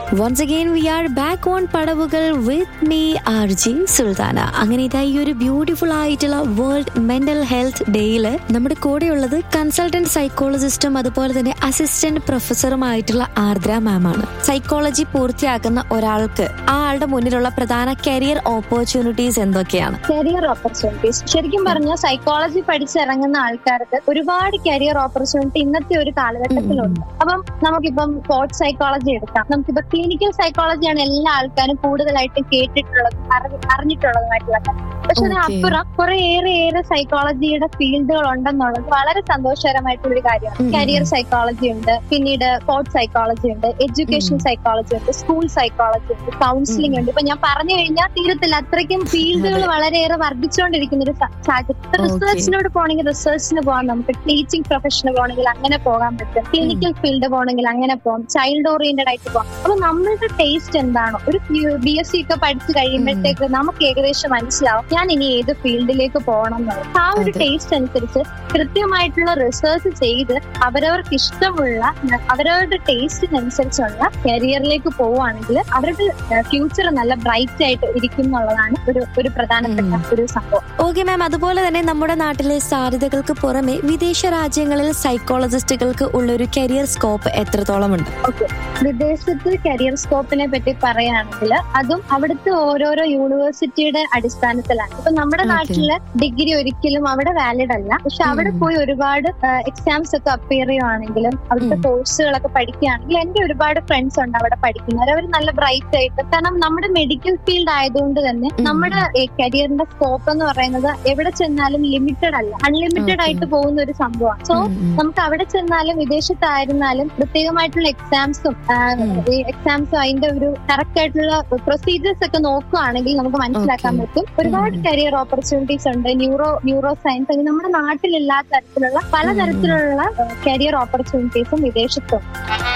Once again we are back on പടവുകൾ with me R J Sultana അങ്ങനെ ഇതാ ഈ ഒരു ബ്യൂട്ടിഫുൾ ആയിട്ടുള്ള വേൾഡ് മെന്റൽ ഹെൽത്ത് ഡേയില് നമ്മുടെ കൂടെയുള്ളത് കൺസൾട്ടന്റ് സൈക്കോളജിസ്റ്റും അതുപോലെ തന്നെ അസിസ്റ്റന്റ് പ്രൊഫസറുമായിട്ടുള്ള ആർദ്ര മാം ആണ് സൈക്കോളജി പൂർത്തിയാക്കുന്ന ഒരാൾക്ക് ആ ആളുടെ മുന്നിലുള്ള പ്രധാന കരിയർ ഓപ്പർച്യൂണിറ്റീസ് എന്തൊക്കെയാണ് കരിയർ ഓപ്പർച്യൂണിറ്റീസ് ശരിക്കും പറഞ്ഞാൽ സൈക്കോളജി പഠിച്ചിറങ്ങുന്ന ആൾക്കാർക്ക് ഒരുപാട് കരിയർ ഓപ്പർച്യൂണിറ്റി ഇന്നത്തെ ഒരു കാലഘട്ടത്തിലുണ്ട് അപ്പം നമുക്കിപ്പം സ്പോർട്സ് സൈക്കോളജി എടുക്കാം നമുക്കിപ്പോ ക്ലിനിക്കൽ സൈക്കോളജിയാണ് എല്ലാ ആൾക്കാരും കൂടുതലായിട്ടും കേട്ടിട്ടുള്ളതും അറിഞ്ഞ- അറിഞ്ഞിട്ടുള്ളതുമായിട്ടുള്ള കാര്യം പക്ഷെ Okay. അതിനപ്പുറം കുറെ ഏറെ ഏറെ സൈക്കോളജിയുടെ ഫീൽഡുകൾ ഉണ്ടെന്നുള്ളത് വളരെ സന്തോഷകരമായിട്ടുള്ള ഒരു കാര്യമാണ് ഉം, ഉം, കരിയർ ഉം. സൈക്കോളജി ഉണ്ട് പിന്നീട് സ്പോർട്സ് സൈക്കോളജി ഉണ്ട് എഡ്യൂക്കേഷൻ ഉം. സൈക്കോളജി ഉണ്ട് സ്കൂൾ സൈക്കോളജി ഉണ്ട് കൗൺസിലിംഗ് ഉണ്ട് ഇപ്പൊ ഞാൻ പറഞ്ഞു കഴിഞ്ഞാൽ തീരത്തില്ല അത്രയ്ക്കും ഫീൽഡുകൾ അതെ. വളരെയേറെ വർദ്ധിച്ചുകൊണ്ടിരിക്കുന്ന ഒരു സ- സാഹചര്യം റിസർച്ചിനോട് പോകണമെങ്കിൽ റിസർച്ചിന് പോകാം നമുക്ക് ടീച്ചിങ് പ്രൊഫഷന് പോകണമെങ്കിൽ അങ്ങനെ പോകാൻ പറ്റും ക്ലിനിക്കൽ ഫീൽഡ് പോകണമെങ്കിൽ അങ്ങനെ പോകാം ചൈൽഡ് ഓറിയന്റഡ് ആയിട്ട് പോകാം അപ്പൊ നമ്മളുടെ ടേസ്റ്റ് എന്താണോ ഒരു ബി എസ് സി ഒക്കെ പഠിച്ചു കഴിയുമ്പോഴത്തേക്ക് നമുക്ക് ഏകദേശം മനസ്സിലാവും ഞാൻ ഇനി ഏത് ഫീൽഡിലേക്ക് പോകണം എന്നുള്ളത് ആ ഒരു അതെ. ടേസ്റ്റ് അനുസരിച്ച് കൃത്യമായിട്ടുള്ള റിസർച്ച് ചെയ്ത് അവരവർക്ക് ഇഷ്ടമുള്ള അവരവരുടെ ടേസ്റ്റിനനുസരിച്ചുള്ള കരിയറിലേക്ക് പോവുകയാണെങ്കിൽ അവരുടെ ഫ്യൂച്ചർ നല്ല ബ്രൈറ്റ് ആയിട്ട് ഇരിക്കും എന്നുള്ളതാണ് ഒരു ഒരു പ്രധാനപ്പെട്ട ഒരു സംഭവം ഓക്കെ മാം അതുപോലെ തന്നെ നമ്മുടെ നാട്ടിലെ സാധ്യതകൾക്ക് പുറമെ വിദേശ രാജ്യങ്ങളിൽ സൈക്കോളജിസ്റ്റുകൾക്ക് ഉള്ള ഒരു കരിയർ സ്കോപ്പ് എത്രത്തോളം ഉണ്ട് ഓക്കെ വിദേശത്ത് കരിയർ സ്കോപ്പിനെ പറ്റി പറയുകയാണെങ്കിൽ അതും അവിടുത്തെ ഓരോരോ യൂണിവേഴ്സിറ്റിയുടെ അടിസ്ഥാനത്തിലാണ് ഇപ്പൊ നമ്മുടെ Okay. നാട്ടിലെ ഡിഗ്രി ഒരിക്കലും അവിടെ വാലിഡ് അല്ല പക്ഷെ അവിടെ ഉം. പോയി ഒരുപാട് എക്സാംസ് ഒക്കെ അപ്പിയർ ചെയ്യുവാണെങ്കിലും അവിടുത്തെ ഉം. കോഴ്സുകളൊക്കെ പഠിക്കുകയാണെങ്കിൽ എന്റെ ഒരുപാട് ഫ്രണ്ട്സ് ഉണ്ട് അവിടെ പഠിക്കുന്നവർ അവർ നല്ല ബ്രൈറ്റ് ആയിട്ട് കാരണം നമ്മുടെ മെഡിക്കൽ ഫീൽഡ് ആയതുകൊണ്ട് തന്നെ ഉം. നമ്മുടെ കരിയറിന്റെ സ്കോപ്പ് എന്ന് പറയുന്നത് എവിടെ ചെന്നാലും ലിമിറ്റഡ് അല്ല അൺലിമിറ്റഡ് Okay. ആയിട്ട് പോകുന്ന ഒരു സംഭവമാണ് സോ ഉം, ഉം. നമുക്ക് അവിടെ ചെന്നാലും വിദേശത്തായിരുന്നാലും പ്രത്യേകമായിട്ടുള്ള എക്സാംസും ഉം. ഈ എക്സാംസും അതിന്റെ ഒരു കറക്റ്റ് ആയിട്ടുള്ള പ്രൊസീജിയേഴ്സ് ഒക്കെ നോക്കുകയാണെങ്കിൽ നമുക്ക് മനസ്സിലാക്കാൻ Okay. പറ്റും ഒരുപാട് ഉം. കരിയർ ഓപ്പർച്യൂണിറ്റീസ് ഉണ്ട് ന്യൂറോ ന്യൂറോ സയൻസ് അങ്ങനെ നമ്മുടെ നാട്ടിലില്ലാത്ത തരത്തിലുള്ള പലതരത്തിലുള്ള കരിയർ ഓപ്പർച്യൂണിറ്റീസും വിദേശത്തും